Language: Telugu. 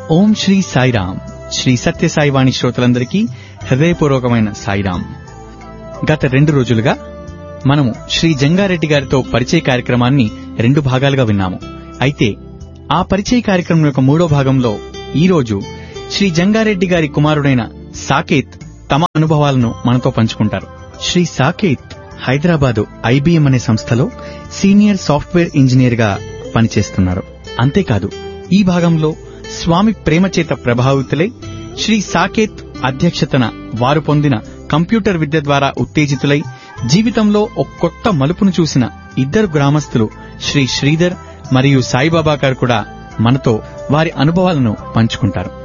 ఓం శ్రీ సాయిరామ్ శ్రీ సత్య సాయివాణి శ్రోతలందరికీ హృదయపూర్వకమైన సాయిరామ్ గత రెండు రోజులుగా మనము శ్రీ జంగారెడ్డి గారితో పరిచయ కార్యక్రమాన్ని రెండు భాగాలుగా విన్నాము అయితే ఆ పరిచయ కార్యక్రమం యొక్క మూడో భాగంలో ఈ రోజు శ్రీ జంగారెడ్డి గారి కుమారుడైన సాకేత్ తమ అనుభవాలను మనతో పంచుకుంటారు శ్రీ సాకేత్ హైదరాబాదు ఐబీఎం అనే సంస్థలో సీనియర్ సాఫ్ట్వేర్ ఇంజనీర్ గా పనిచేస్తున్నారు అంతేకాదు ఈ భాగంలో స్వామి ప్రేమ చేత ప్రభావితులై శ్రీ సాకేత్ అధ్యక్షతన వారు పొందిన కంప్యూటర్ విద్య ద్వారా ఉత్తేజితులై జీవితంలో ఒక కొత్త మలుపును చూసిన ఇద్దరు గ్రామస్తులు శ్రీ శ్రీధర్ మరియు సాయిబాబా గారు కూడా మనతో వారి అనుభవాలను పంచుకుంటారు